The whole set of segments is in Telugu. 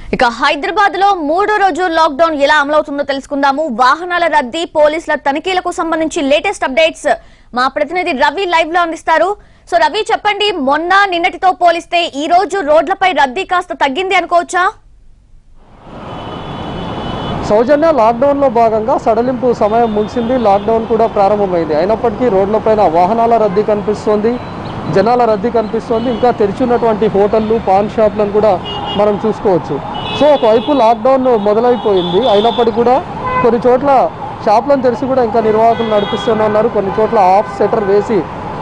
ఇక హైదరాబాద్ లో మూడో రోజు లాక్డౌన్ ఎలా అమలవుతుందో తెలుసుకుందాము వాహనాల రద్దీ పోలీసుల తనిఖీలకు సంబంధించి లేటెస్ట్ అప్డేట్స్ మా ప్రతినిధి రవి లైవ్ లో అందిస్తారు సో రవి చెప్పండి మొన్న నిన్నటితో పోలిస్తే ఈ రోజు రోడ్లపై రద్దీ కాస్త తగ్గింది అనుకోవచ్చా సౌజన్య లాక్డౌన్లో భాగంగా సడలింపు సమయం ముగిసింది లాక్డౌన్ కూడా ప్రారంభమైంది అయినప్పటికీ రోడ్లపైన వాహనాల రద్దీ కనిపిస్తోంది జనాల రద్దీ కనిపిస్తోంది ఇంకా తెరిచున్నటువంటి హోటళ్ళు పాన్ షాప్లను కూడా మనం చూసుకోవచ్చు సో ఒకవైపు లాక్డౌన్ మొదలైపోయింది అయినప్పటికీ కూడా కొన్ని చోట్ల షాపులను తెరిచి కూడా ఇంకా నిర్వాహకులు నడిపిస్తూనే ఉన్నారు కొన్ని చోట్ల ఆఫ్ సెటర్ వేసి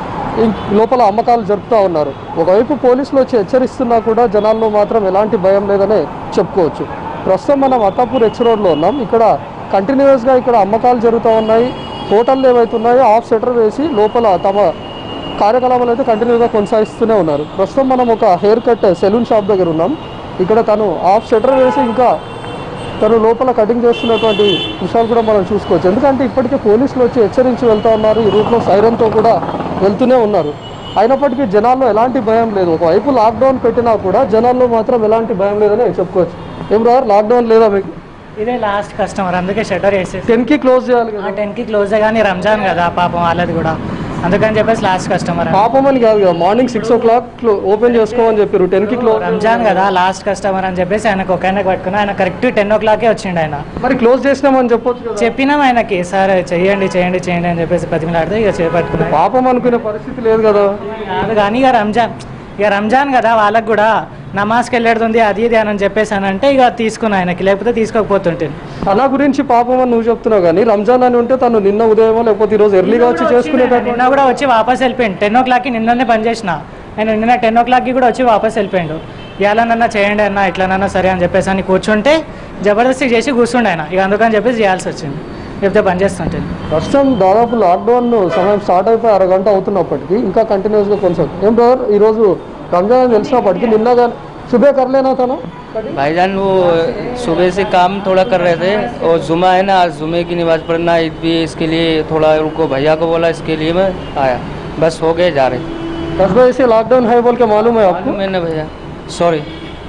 ఇం- లోపల అమ్మకాలు జరుపుతూ ఉన్నారు ఒకవైపు పోలీసులు వచ్చి హెచ్చరిస్తున్నా కూడా జనాల్లో మాత్రం ఎలాంటి భయం లేదనే చెప్పుకోవచ్చు ప్రస్తుతం మనం అత్తాపూర్ ఎక్స్ రోడ్లో ఉన్నాం ఇక్కడ కంటిన్యూస్గా ఇక్కడ అమ్మకాలు జరుగుతూ ఉన్నాయి హోటళ్ళు ఏవైతే ఉన్నాయో ఆఫ్ సెటర్ వేసి లోపల తమ కార్యకలాపాలు అయితే కంటిన్యూగా కొనసాగిస్తూనే ఉన్నారు ప్రస్తుతం మనం ఒక హెయిర్ కట్ సెలూన్ షాప్ దగ్గర ఉన్నాం ఇక్కడ తను ఆఫ్ షటర్ వేసి ఇంకా తను లోపల కటింగ్ చేస్తున్నటువంటి విషయాలు కూడా మనం చూసుకోవచ్చు ఎందుకంటే ఇప్పటికే పోలీసులు వచ్చి హెచ్చరించి వెళ్తా ఉన్నారు ఈ రూట్లో సైరన్తో కూడా వెళ్తూనే ఉన్నారు అయినప్పటికీ జనాల్లో ఎలాంటి భయం లేదు ఒకవైపు లాక్డౌన్ పెట్టినా కూడా జనాల్లో మాత్రం ఎలాంటి భయం లేదని చెప్పుకోవచ్చు ఏం బ్రదర్ లాక్డౌన్ లేదా మీకు ఇదే లాస్ట్ కస్టమర్ అందుకే షటర్ వేసేసి టెన్కి క్లోజ్ చేయాలి కదా టెన్కి క్లోజ్ కానీ రంజాన్ కదా పాపం వాళ్ళది కూడా అందుకని చెప్పేసి లాస్ట్ కస్టమర్ పాపం అని కాదు కదా morning six o'clock open చేసుకోమని చెప్పారు టెన్కి క్లోజ్ రంజాన్ కదా లాస్ట్ కస్టమర్ అని చెప్పేసి ఆయనకు ఒక ఆయనకు పట్టుకున్నా ఆయన కరెక్ట్ టెన్ ఓ క్లాకే వచ్చిండు ఆయన మరి క్లోజ్ చేసినామని చెప్పొచ్చు కదా చెప్పినాం ఆయనకి సార్ చెయ్యండి చేయండి చేయండి అని చెప్పేసి బతిమిలాడితే ఇక చేపట్టుకున్నా పాపం అనుకునే పరిస్థితి లేదు కదా కాదు కానీ ఇక రంజాన్ ఇక రంజాన్ కదా వాళ్ళకి కూడా నమాజ్కి వెళ్ళేడుతుంది అది ఇది అని చెప్పేసి అని అంటే ఇక తీసుకున్నా ఆయనకి లేకపోతే తీసుకోకపోతుంటే తన గురించి పాపం అని నువ్వు చెప్తున్నావు కానీ రంజాన్ అని ఉంటే తను నిన్న ఉదయమో లేకపోతే ఈరోజు ఎర్లీగా వచ్చి చేసుకునేటట్టు నిన్న కూడా వచ్చి వాపస్ వెళ్ళిపోయిండు టెన్ ఓ క్లాక్కి నిన్ననే పని చేసిన నేను నిన్న టెన్ ఓ క్లాక్కి కూడా వచ్చి వాపస్ వెళ్ళిపోయిండు ఇలానన్నా చేయండి అన్న ఇట్లానన్నా సరే అని చెప్పేసి అని కూర్చుంటే జబర్దస్తి చేసి కూర్చుండే ఆయన ఇక అందుకని చెప్పేసి చేయాల్సి వచ్చింది లేకపోతే పని చేస్తుంటే ప్రస్తుతం దాదాపు లాక్డౌన్ సమయం స్టార్ట్ అయిపోయి అరగంట అవుతున్నప్పటికీ ఇంకా కంటిన్యూస్గా కొనసాగుతుంది ఏం బ్రదర్ ఈరోజు రంజాన్ అని తెలిసినప్పటికీ నిన్న కానీ శుభే కర్లేనా తను भाईजान वो सुबह से काम थोड़ा कर रहे थे और जुमा है ना आज जुमे की नमाज पढ़ना ईद भी है, इसके लिए थोड़ा उनको भैया को बोला इसके लिए मैं आया बस हो गए जा रहे दस बजे से लॉकडाउन है बोल के मालूम है आपको मालूम है ना भैया सॉरी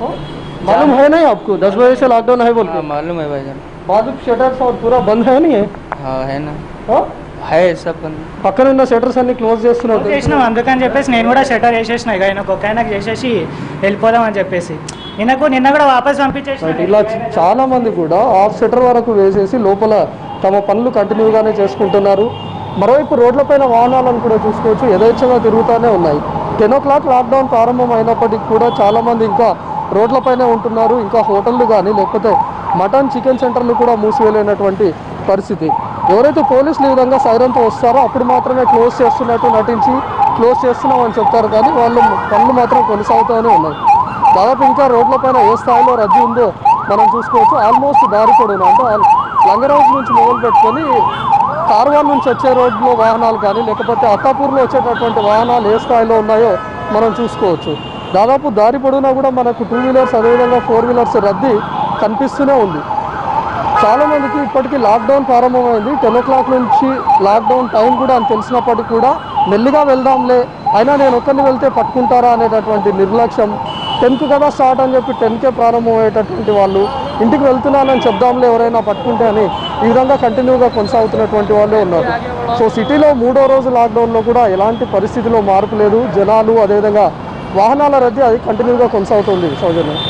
मालूम है नहीं आपको दस बजे से लॉकडाउन है बोल के हाँ मालूम है भाईजान बाजू शटर्स और पूरा बंद है नहीं है हाँ है ना हाँ? है सब बंद పక్కన ఉన్న షటర్స్ అన్ని క్లోజ్ చేస్తున్నారు చేసినాం అందుకని చెప్పేసి నేను కూడా షటర్ వేసేసిన ఇక ఆయనకు ఒక ఆయనకు చేసేసి వెళ్ళిపోదాం అని చెప్పేసి ఈయనకు నిన్న కూడా వాపస్ పంపించేసిన రైట్ ఇలా చ- చాలా మంది కూడా ఆఫ్ షటర్ వరకు వేసేసి లోపల తమ పనులు కంటిన్యూగానే చేసుకుంటున్నారు మరోవైపు రోడ్లపైన వాహనాలను కూడా చూసుకోవచ్చు యథేచ్ఛగా తిరుగుతూనే ఉన్నాయి టెన్ ఓ క్లాక్ లాక్డౌన్ ప్రారంభం అయినప్పటికీ కూడా చాలా మంది ఇంకా రోడ్లపైనే ఉంటున్నారు ఇంకా హోటళ్ళు కానీ లేకపోతే మటన్ చికెన్ సెంటర్లు కూడా మూసివేయలేనటువంటి పరిస్థితి ఎవరైతే పోలీసులు ఈ విధంగా సైరన్తో వస్తారో అప్పుడు మాత్రమే క్లోజ్ చేస్తున్నట్టు నటించి క్లోజ్ చేస్తున్నామని చెప్తారు కానీ వాళ్ళు పనులు మాత్రం కొనసాగుతూనే ఉన్నాయి దాదాపు ఇంకా రోడ్లపైన ఏ స్థాయిలో రద్దీ ఉందో మనం చూసుకోవచ్చు ఆల్మోస్ట్ దారి పొడవునా అంటే ఆల్- లంగరౌజ్ నుంచి మొదలు పెట్టుకొని కార్వాన్ నుంచి వచ్చే రోడ్లో వాహనాలు కానీ లేకపోతే అత్తాపూర్లో వచ్చేటటువంటి వాహనాలు ఏ స్థాయిలో ఉన్నాయో మనం చూసుకోవచ్చు దాదాపు దారి పొడవునా కూడా మనకు టూ వీలర్స్ అదేవిధంగా ఫోర్ వీలర్స్ రద్దీ కనిపిస్తూనే ఉంది చాలా మందికి ఇప్పటికీ లాక్డౌన్ ప్రారంభమైంది టెన్ ఓ క్లాక్ నుంచి లాక్డౌన్ టైం కూడా అని తెలిసినప్పటికీ కూడా మెల్లిగా వెళ్దాంలే అయినా నేను ఒక్కరిని వెళ్తే పట్టుకుంటారా అనేటటువంటి నిర్లక్ష్యం టెన్త్ కదా స్టార్ట్ అని చెప్పి టెన్కే ప్రారంభమయ్యేటటువంటి వాళ్ళు ఇంటికి వెళ్తున్నానని చెప్దాంలే ఎవరైనా పట్టుకుంటే అని ఈ విధంగా కంటిన్యూగా కొనసాగుతున్నటువంటి వాళ్ళే ఉన్నారు సో సిటీలో మూడో రోజు లాక్డౌన్లో కూడా ఎలాంటి పరిస్థితిలో మార్పు లేదు జనాలు అదేవిధంగా వాహనాల రద్దీ అది కంటిన్యూగా కొనసాగుతుంది సౌజన్యం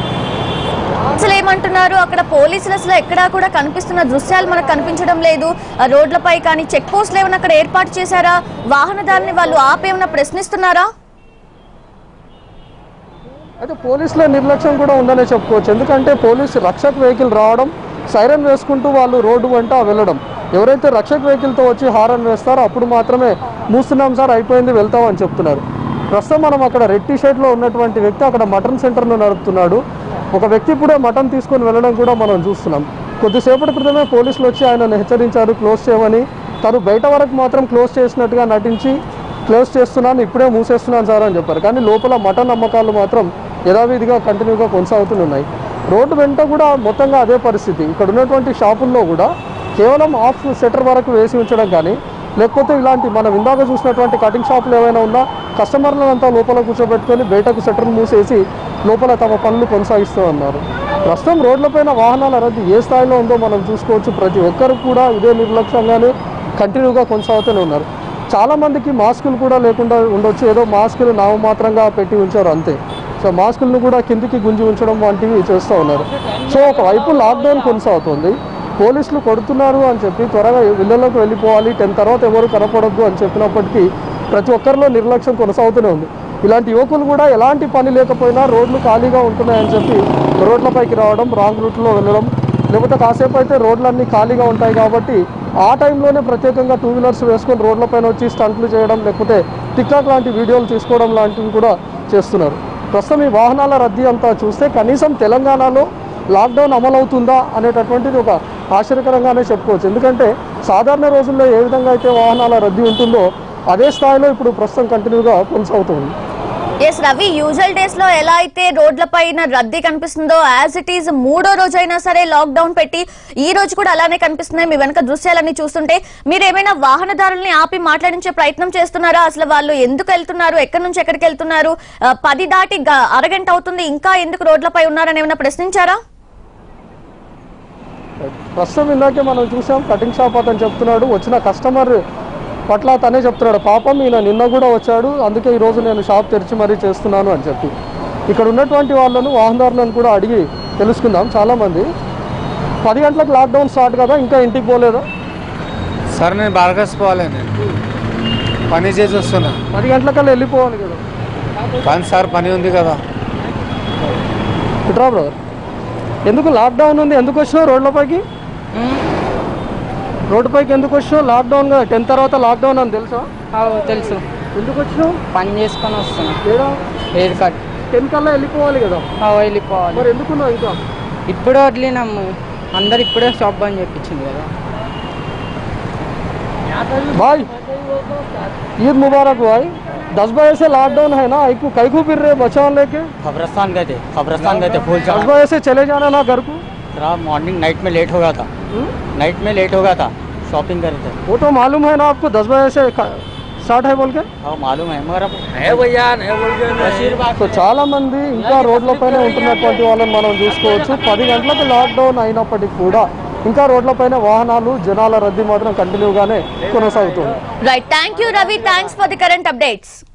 అసలు ఏమంటున్నారు అక్కడ పోలీసులు అసలు ఎక్కడా కూడా కనిపిస్తున్న దృశ్యాలు మనకు కనిపించడం లేదు ఆ రోడ్లపై కానీ చెక్ పోస్టులు ఏమైనా అక్కడ ఏర్పాటు చేశారా వాహనదారుని వాళ్ళు ఆపేమన్నా ప్రశ్నిస్తున్నారా అయితే పోలీసుల నిర్లక్ష్యం కూడా ఉందనే చెప్పుకోవచ్చు ఎందుకంటే పోలీసు రక్షక్ వెహికల్ రావడం సైరన్ వేసుకుంటూ వాళ్ళు రోడ్డు వెంట వెళ్ళడం ఎవరైతే రక్షక్ వెహికల్తో వచ్చి హారన్ వేస్తారో అప్పుడు మాత్రమే మూస్తున్నాం సార్ అయిపోయింది వెళ్తాం అని చెప్తున్నారు ప్రస్తుతం మనం అక్కడ రెడ్ టీ షర్ట్లో ఉన్నటువంటి వ్యక్తి అక్కడ మటన్ సెంటర్ను నడుపుతున్నాడు ఒక వ్యక్తి ఇప్పుడే మటన్ తీసుకొని వెళ్ళడం కూడా మనం చూస్తున్నాం కొద్దిసేపటి క్రితమే పోలీసులు వచ్చి ఆయనను హెచ్చరించారు క్లోజ్ చేయమని తను బయట వరకు మాత్రం క్లోజ్ చేసినట్టుగా నటించి క్లోజ్ చేస్తున్నాను ఇప్పుడే మూసేస్తున్నాను సార్ అని చెప్పారు కానీ లోపల మటన్ అమ్మకాలు మాత్రం యథావిధిగా కంటిన్యూగా కొనసాగుతున్నాయి రోడ్డు వెంట కూడా మొత్తంగా అదే పరిస్థితి ఇక్కడ ఉన్నటువంటి షాపుల్లో కూడా కేవలం ఆఫ్ సెటర్ వరకు వేసి ఉంచడం కానీ లేకపోతే ఇలాంటి మనం ఇందాక చూసినటువంటి కటింగ్ షాపులు ఏమైనా ఉన్నా కస్టమర్లను అంతా లోపల కూర్చోబెట్టుకొని బయటకు షట్టర్ మూసేసి లోపల తమ పనులు కొనసాగిస్తూ ఉన్నారు ప్రస్తుతం రోడ్లపైన వాహనాల రద్దీ ఏ స్థాయిలో ఉందో మనం చూసుకోవచ్చు ప్రతి ఒక్కరు కూడా ఇదే నిర్లక్ష్యంగానే కంటిన్యూగా కొనసాగుతూనే ఉన్నారు చాలా మందికి మాస్కులు కూడా లేకుండా ఉండొచ్చు ఏదో మాస్కులు నామమాత్రంగా పెట్టి ఉంచారు అంతే సో మాస్కులను కూడా కిందికి గుంజి ఉంచడం వంటివి చేస్తూ ఉన్నారు సో ఒకవైపు లాక్డౌన్ కొనసాగుతుంది పోలీసులు కొడుతున్నారు అని చెప్పి త్వరగా ఇళ్లలోకి వెళ్ళిపోవాలి టెన్ తర్వాత ఎవరు కనపడొద్దు అని చెప్పినప్పటికీ ప్రతి ఒక్కరిలో నిర్లక్ష్యం కొనసాగుతూనే ఉంది ఇలాంటి యువకులు కూడా ఎలాంటి పని లేకపోయినా రోడ్లు ఖాళీగా ఉంటున్నాయని చెప్పి రోడ్లపైకి రావడం రాంగ్ రూట్లో వెళ్ళడం లేకపోతే కాసేపు అయితే రోడ్లన్నీ ఖాళీగా ఉంటాయి కాబట్టి ఆ టైంలోనే ప్రత్యేకంగా టూ వీలర్స్ వేసుకొని రోడ్లపైన వచ్చి స్టంట్లు చేయడం లేకపోతే టిక్టాక్ లాంటి వీడియోలు తీసుకోవడం లాంటివి కూడా చేస్తున్నారు ప్రస్తుతం ఈ వాహనాల రద్దీ అంతా చూస్తే కనీసం తెలంగాణలో లాక్డౌన్ అమలవుతుందా అనేటటువంటిది ఒక ఆశ్చర్యకరంగానే చెప్పుకోవచ్చు ఎందుకంటే సాధారణ రోజుల్లో ఏ విధంగా అయితే వాహనాల రద్దీ ఉంటుందో అదే స్థాయిలో ఇప్పుడు ప్రస్తుతం కంటిన్యూగా కొనసాగుతుంది ఎస్ రవి యూజువల్ డేస్ లో ఎలా అయితే రోడ్ల పైన రద్దీ కనిపిస్తుందో యాజ్ ఇట్ ఈస్ మూడో రోజు అయినా సరే లాక్డౌన్ పెట్టి ఈ రోజు కూడా అలానే కనిపిస్తున్నాయి మీ వెనక దృశ్యాలన్నీ చూస్తుంటే మీరు ఏమైనా వాహనదారుల్ని ఆపి మాట్లాడించే ప్రయత్నం చేస్తున్నారా అసలు వాళ్ళు ఎందుకు వెళ్తున్నారు ఎక్కడి నుంచి ఎక్కడికి వెళ్తున్నారు ఆ, పది దాటి గ- అరగంట అవుతుంది ఇంకా ఎందుకు రోడ్లపై ఉన్నారని ఏమైనా ప్రశ్నించారా ప్రస్తుతం ఇందాకే మనం చూసాం కటింగ్ షాప్ అతను చెప్తున్నాడు వచ్చిన కస్టమర్ పట్ల తనే చెప్తున్నాడు పాపం ఈయన నిన్న కూడా వచ్చాడు అందుకే ఈరోజు నేను షాప్ తెరిచి మరీ చేస్తున్నాను అని చెప్పి ఇక్కడ ఉన్నటువంటి వాళ్ళను వాహనదారులను కూడా అడిగి తెలుసుకుందాం చాలామంది పది గంటలకు లాక్డౌన్ స్టార్ట్ కదా ఇంకా ఇంటికి పోలేదా సార్ నేను బార్గస్ పోవాలి నేను పని చేసి వస్తున్నా పది గంటలకల్లా వెళ్ళిపోవాలి కదా కానీ సార్ పని ఉంది కదా ఇట్రా బ్రదర్ ఎందుకు లాక్డౌన్ ఉంది ఎందుకు వచ్చినావు రోడ్లపైకి రోడ్డుపైకి ఎందుకు వచ్చినావు లాక్డౌన్ టెన్ తర్వాత లాక్డౌన్ అని తెలుసా అవు తెలుసు ఎందుకు వచ్చినావు పని చేసుకొని వస్తున్నా ఏడా హెయిర్ కట్ టెన్ కల్లా వెళ్ళిపోవాలి కదా అవు వెళ్ళిపోవాలి మరి ఎందుకున్నావు ఇంకా ఇప్పుడే వదిలినాము అందరు ఇప్పుడే షాప్ బంద్ చేయించింది కదా भाई ईद मुबारक भाई दस बजे से लॉकडाउन है ना आई को कई को फिर रहे बचाव लेके खबरस्तान गए थे खबरस्तान गए थे फूल दस चढ़ा बजे से चले जाना ना घर को रहा मॉर्निंग नाइट में लेट हो गया था नाइट में लेट हो गया था शॉपिंग कर रहे थे वो तो मालूम है ना आपको दस बजे से स्टार्ट है बोल के हाँ मालूम है मगर अब है भैया है बोल के आशीर्वाद సో చాలా మంది ఇంకా రోడ్లపైన ఉంటున్నటువంటి వాళ్ళని మనం చూసుకోవచ్చు పది గంటలకు లాక్డౌన్ అయినప్పటికీ కూడా ఇంకా రోడ్లపైన వాహనాలు జనాల రద్దీ మాత్రం కంటిన్యూగానే కొనసాగుతుంది right thank you Ravi thanks for the current updates